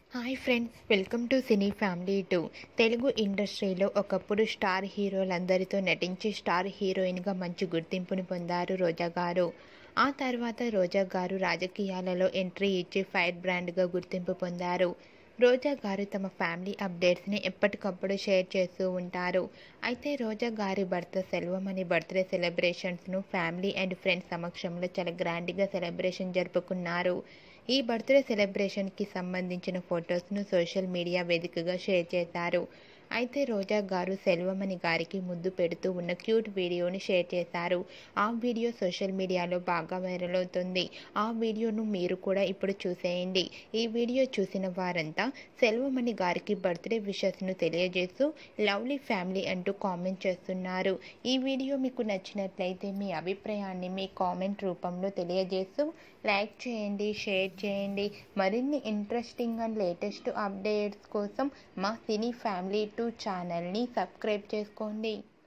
hi friends welcome to cine family two Telugu ఇండస్ట్రీలో ఒకప్పుడు star హీరోలందరితో నటించి స్టార్ హీరోయిన్గా మంచి గుర్తింపుని పొందారు రోజా గారు ఆ తర్వాత రోజా గారు రాజకీయాలలో ఎంట్రీ ఇచ్చి ఫైర్ బ్రాండ్గా గుర్తింపు పొందారు రోజా గారు తమ ఫ్యామిలీ అప్డేట్స్ని ఎప్పటికప్పుడు షేర్ చేస్తూ ఉంటారు అయితే రోజా గారి భర్త సెల్వమణి బర్త్డే సెలబ్రేషన్స్ను ఫ్యామిలీ అండ్ ఫ్రెండ్స్ సమక్షంలో చాలా గ్రాండ్గా సెలబ్రేషన్ జరుపుకున్నారు ఈ బర్త్డే సెలబ్రేషన్కి సంబంధించిన ఫొటోస్ను సోషల్ మీడియా వేదికగా షేర్ చేశారు అయితే రోజా గారు సెల్వమణి గారికి ముద్దు పెడుతూ ఉన్న క్యూట్ వీడియోని షేర్ చేశారు ఆ వీడియో సోషల్ మీడియాలో బాగా వైరల్ అవుతుంది ఆ వీడియోను మీరు కూడా ఇప్పుడు చూసేయండి ఈ వీడియో చూసిన వారంతా సెల్వమణి గారికి బర్త్డే విషెస్ను తెలియజేస్తూ లవ్లీ ఫ్యామిలీ అంటూ కామెంట్ చేస్తున్నారు ఈ వీడియో మీకు నచ్చినట్లయితే మీ అభిప్రాయాన్ని మీ కామెంట్ రూపంలో తెలియజేస్తూ లైక్ చేయండి షేర్ చేయండి మరిన్ని ఇంట్రెస్టింగ్ అండ్ లేటెస్ట్ అప్డేట్స్ కోసం మా సినీ ఫ్యామిలీ టూ ఛానల్ని సబ్స్క్రైబ్ చేసుకోండి